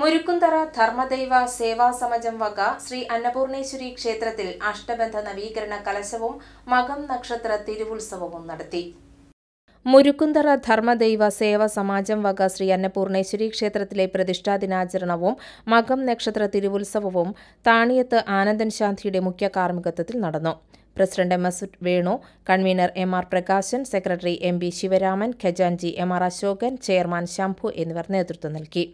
മുരുക്കുന്തറ ധർമ്മദൈവ സേവാ സമജം വക ശ്രീ അന്നപൂർണേശ്വരി ക്ഷേത്രത്തിൽ അഷ്ടബന്ധ നവീകരണ കലശവും മകം നക്ഷത്ര തിരുവുത്സവവും നടത്തി മുരുക്കുന്തറ ധർമ്മദൈവ സേവ സമാജം വക ശ്രീ അന്നപൂർണേശ്വരി ക്ഷേത്രത്തിലെ പ്രതിഷ്ഠാ ദിനാചരണവും മകം നക്ഷത്ര തിരുവുത്സവവും താണിയത്ത് ആനന്ദൻ ശാന്തിയുടെ മുഖ്യ കാർമ്മികത്വത്തിൽ നടന്നു president M S Venu convener M R Prakashan secretary M B Sivaraman ഖജാൻജി M R Ashokan chairman Shambhu എന്നിവർ നേതൃത്വം നൽകി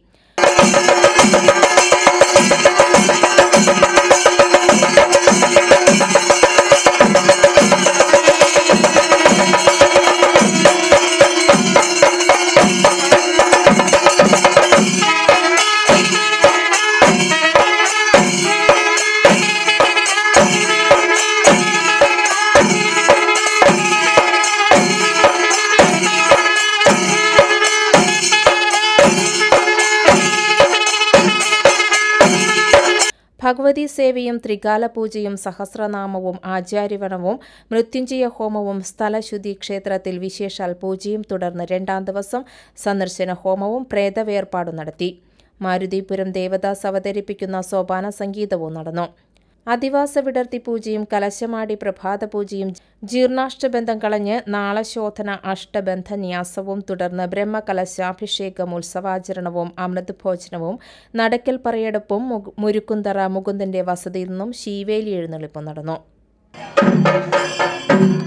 ഭഗവതി സേവയും ത്രികാല പൂജയും സഹസ്രനാമവും ആചാര്യവണവും മൃത്യുഞ്ജയ ഹോമവും സ്ഥലശുദ്ധി ക്ഷേത്രത്തിൽ വിശേഷാൽ പൂജയും തുടർന്ന് രണ്ടാം ദിവസം സന്ദർശന ഹോമവും പ്രേതവേർപ്പാടും നടത്തി മാരുതിപുരം ദേവദാസ് അവതരിപ്പിക്കുന്ന സോപാന സംഗീതവും നടന്നു അധിവാസ വിടർത്തി പൂജയും കലശമാടി പ്രഭാത പൂജയും ജീർണാഷ്ടബന്ധം കളഞ്ഞ് നാളശോധന അഷ്ടബന്ധ ന്യാസവും തുടർന്ന് ബ്രഹ്മകലശാഭിഷേകം ഉത്സവാചരണവും അമൃത് ഭോജനവും നടക്കൽ പറയെടുപ്പും മുകു- മുരുക്കുന്തറ മുകുന്ദന്റെ വസതിയിൽ നിന്നും ശീവേലി എഴുന്നള്ളിപ്പും നടന്നു